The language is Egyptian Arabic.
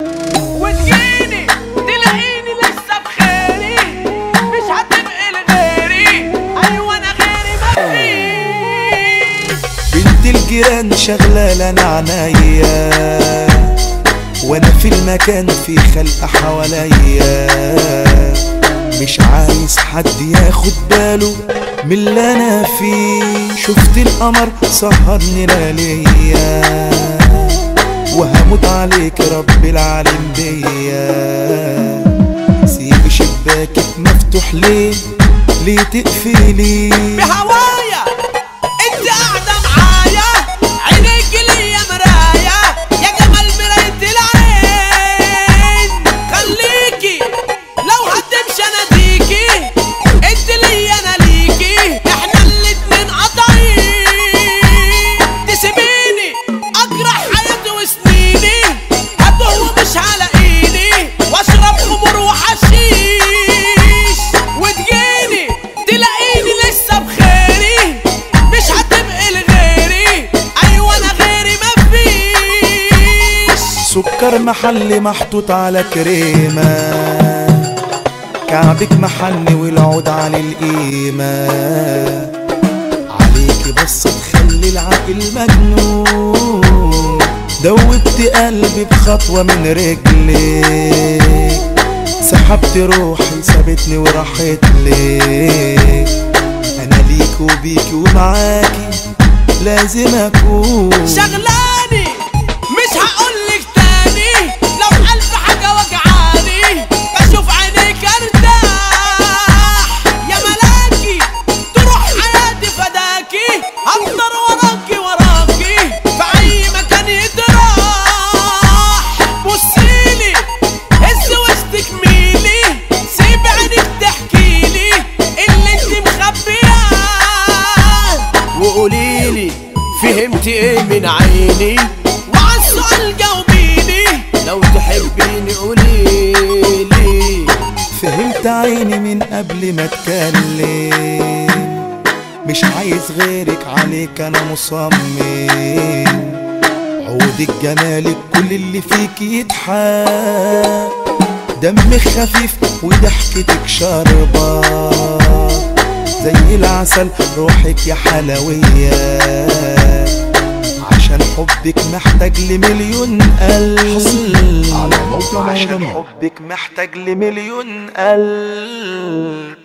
وتجيني تلاقيني لسه بخيري مش هتبقي لغيري ايوه انا غيري مفيش بنت الجيران شغلة لنا عنايا وانا في المكان في خلق حواليا مش عايز حد ياخد باله من اللي انا فيه شفت القمر سهرني لياليا وهموت عليك رب العالم بيا سيب شباكك مفتوح ليه ليه تقفلي بهوايا انت قاعدة معايا عينيك ليا مرايا يا جمال مراية العين خليكي لو هتمشي اناديكي انت ليا انا ليكي احنا الاتنين قطعين تسيبيني اجرح حياتي وسنيني هتوه ومش هلاقيني واشرب خمور وحشيش وتجيني تلاقيني لسه بخيري مش هتبقي لغيري ايوه انا غيري مفيش سكر محلي محطوط على كريمة كعبك محني والعود على القيمة عليكي بص تخلي العقل مجنون دوبت قلبي بخطوة من رجلك سحبت روحي سابتني وراحت لك انا ليك وبيكي ومعاكي لازم اكون شغلاني مش هقولك تاني لو ألف حاجة وجعاني بشوف عينيك ارتاح يا ملاكي تروح حياتي فداكي هفضل وراكي وراكي في أي مكان يتراح بصيلي هز وسطك ميلي سيب عينك تحكيلي اللي انت مخبياه وقوليلي فهمت ايه من عيني وعلى السؤال جاوبيني لو تحبيني قوليلي فهمت عيني من قبل ما اتكلم مش عايز غيرك عليك انا مصمم عودك جمالك كل اللي فيك يضحك دمك خفيف وضحكتك شاربة زي العسل روحك يا حلوية عشان حبك محتاج لمليون قلب على موقع عشان مهرجانات حبك محتاج لمليون قلب